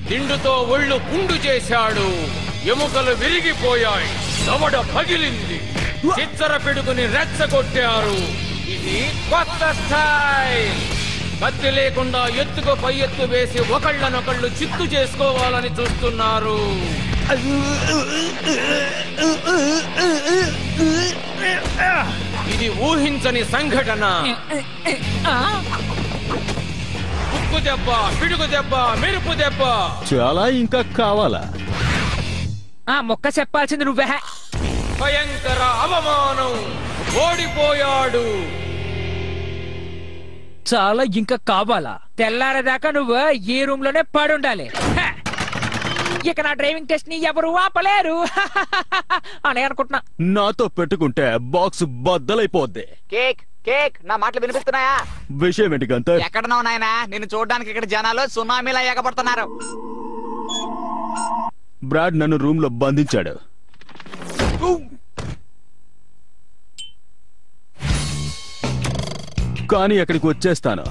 దిండుతో ఒళ్ళు పుండు చేశాడు ఎముకలు విరిగిపోయాయి దవడ పగిలింది చిచ్చర పిడుగుని రెచ్చగొట్టారు ఇది కొత్త స్టైల్ కత్తి లేకుండా ఎత్తుకు పై ఎత్తు వేసి ఒకళ్ళనొకళ్ళు చిత్తు చేసుకోవాలని చూస్తున్నారు ఇది ఊహించని సంఘటన ఉక్కు దెబ్బ పిడుగు దెబ్బ మెరుపు దెబ్బ చాలా ఇంకా కావాలా ఆ మొక్క చెప్పాల్సింది నువ్వే భయంకర అవమానం ఓడిపోయాడు చాలా ఇంకా కావాలా తెల్లారేదాకా నువ్వు ఈ రూమ్ లోనే పడుండాలి హ! ఇక నా డ్రైవింగ్ టెస్ట్ ని ఎవరు ఆపలేరు అని అనుకుంటున్నా నాతో పెట్టుకుంటే బాక్స్ బద్దలైపోద్ది కేక్ కేక్ నా మాటలు వినిపిస్తున్నాయా విషయం ఏంటి గంతర్ ఎక్కడున్నావు నాయనా నిన్ను చూడడానికి ఇక్కడ జనాలు సునామీలా ఎగబడుతున్నారు బ్రాడ్ నన్ను రూమ్ లో బంధించాడు కానీ అక్కడికి వచ్చేస్తాను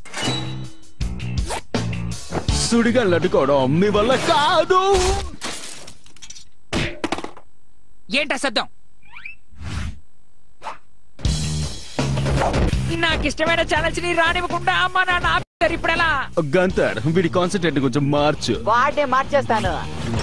సుడిగా లడ్డుకోవడం మీ వల్ల కాదు ఏంటా శబ్దం నాకు ఇష్టమైన ఛానల్స్ ని రానివ్వకుండా అమ్మ నాన్న ఆపారు ఇప్పుడు ఎలా గంతర్ వీడి కాన్సన్ట్రేట్ కొంచెం మార్చు వాడిని మార్చేస్తాను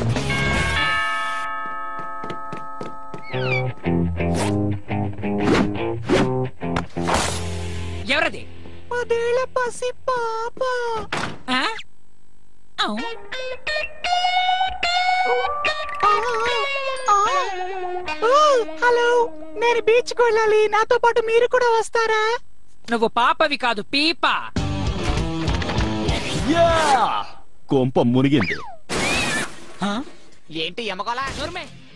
ఎవరది పదేళ్ల పసి పాప ఆ? ఔ. హలో నేను బీచ్ కు వెళ్ళాలి నాతో పాటు మీరు కూడా వస్తారా నువ్వు పాపవి కాదు పీప యా! కొంప మునిగింది ఏంటి ఎమకోలా నోర్మే